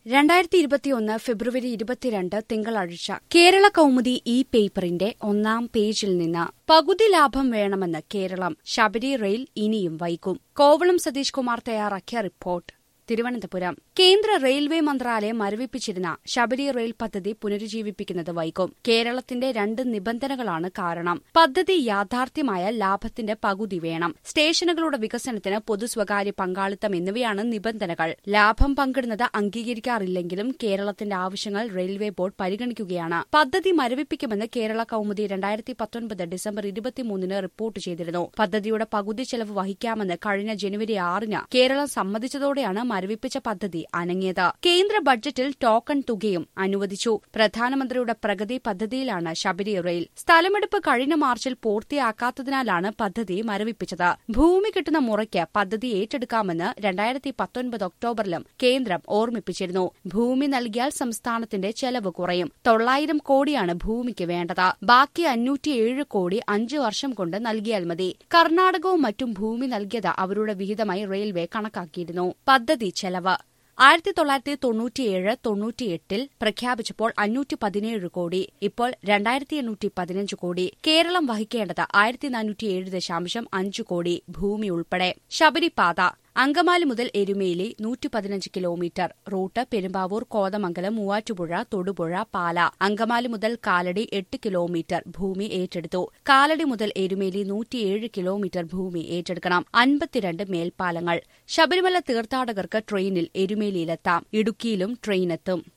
രണ്ടായിരത്തി ഇരുപത്തിയൊന്ന് ഫെബ്രുവരി ഇരുപത്തിരണ്ട് തിങ്കളാഴ്ച കേരള കൗമുദി ഇ പേപ്പറിന്റെ ഒന്നാം പേജിൽ നിന്ന് പകുതി ലാഭം വേണമെന്ന് കേരളം ശബരി റെയിൽ ഇനിയും വൈകും കോവളം സതീഷ് കുമാർ തയ്യാറാക്കിയ റിപ്പോർട്ട് തിരുവനന്തപുരം കേന്ദ്ര റെയിൽവേ മന്ത്രാലയം മരവിപ്പിച്ചിരുന്ന ശബരി റെയിൽ പദ്ധതി പുനരുജ്ജീവിപ്പിക്കുന്നത് വൈകും കേരളത്തിന്റെ രണ്ട് നിബന്ധനകളാണ് കാരണം പദ്ധതി യാഥാർത്ഥ്യമായ ലാഭത്തിന്റെ പകുതി വേണം സ്റ്റേഷനുകളുടെ വികസനത്തിന് പൊതു സ്വകാര്യ പങ്കാളിത്തം എന്നിവയാണ് നിബന്ധനകൾ ലാഭം പങ്കിടുന്നത് അംഗീകരിക്കാറില്ലെങ്കിലും കേരളത്തിന്റെ ആവശ്യങ്ങൾ റെയിൽവേ ബോർഡ് പരിഗണിക്കുകയാണ് പദ്ധതി മരവിപ്പിക്കുമെന്ന് കേരള കൌമുദി രണ്ടായിരത്തി പത്തൊൻപത് ഡിസംബർ ഇരുപത്തിമൂന്നിന് റിപ്പോർട്ട് ചെയ്തിരുന്നു പദ്ധതിയുടെ പകുതി ചെലവ് വഹിക്കാമെന്ന് കഴിഞ്ഞ ജനുവരി ആറിന് കേരളം സമ്മതിച്ചതോടെയാണ് മരവിപ്പിച്ച പദ്ധതി അനങ്ങിയത് കേന്ദ്ര ബഡ്ജറ്റിൽ ടോക്കൺ തുകയും അനുവദിച്ചു പ്രധാനമന്ത്രിയുടെ പ്രഗതി പദ്ധതിയിലാണ് ശബരി റെയിൽ സ്ഥലമെടുപ്പ് കഴിഞ്ഞ മാർച്ചിൽ പൂർത്തിയാക്കാത്തതിനാലാണ് പദ്ധതി മരവിപ്പിച്ചത് ഭൂമി കിട്ടുന്ന മുറയ്ക്ക് പദ്ധതി ഏറ്റെടുക്കാമെന്ന് രണ്ടായിരത്തി പത്തൊൻപത് ഒക്ടോബറിലും കേന്ദ്രം ഓർമ്മിപ്പിച്ചിരുന്നു ഭൂമി നൽകിയാൽ സംസ്ഥാനത്തിന്റെ ചെലവ് കുറയും തൊള്ളായിരം കോടിയാണ് ഭൂമിക്ക് വേണ്ടത് ബാക്കി അഞ്ഞൂറ്റിയേഴ് കോടി അഞ്ചു വർഷം കൊണ്ട് നൽകിയാൽ മതി കർണാടകവും മറ്റും ഭൂമി നൽകിയത് അവരുടെ വിഹിതമായി റെയിൽവേ കണക്കാക്കിയിരുന്നു പദ്ധതി ചെലവ് ആയിരത്തി തൊള്ളായിരത്തി തൊണ്ണൂറ്റിയേഴ് തൊണ്ണൂറ്റിയെട്ടിൽ പ്രഖ്യാപിച്ചപ്പോൾ അഞ്ഞൂറ്റി പതിനേഴ് കോടി ഇപ്പോൾ രണ്ടായിരത്തി എണ്ണൂറ്റി പതിനഞ്ച് കോടി കേരളം വഹിക്കേണ്ടത് ആയിരത്തി നാനൂറ്റിയേഴ് ദശാംശം അഞ്ച് കോടി ഭൂമി ഉൾപ്പെടെ ശബരിപാത അങ്കമാലി മുതൽ എരുമേലി നൂറ്റി പതിനഞ്ച് കിലോമീറ്റർ റൂട്ട് പെരുമ്പാവൂർ കോതമംഗലം മൂവാറ്റുപുഴ തൊടുപുഴ പാല അങ്കമാലി മുതൽ കാലടി എട്ട് കിലോമീറ്റർ ഭൂമി ഏറ്റെടുത്തു കാലടി മുതൽ എരുമേലി നൂറ്റിയേഴ് കിലോമീറ്റർ ഭൂമി ഏറ്റെടുക്കണം അൻപത്തിരണ്ട് മേൽപ്പാലങ്ങൾ ശബരിമല തീർത്ഥാടകർക്ക് ട്രെയിനിൽ എരുമേലിയിലെത്താം ഇടുക്കിയിലും ട്രെയിനെത്തും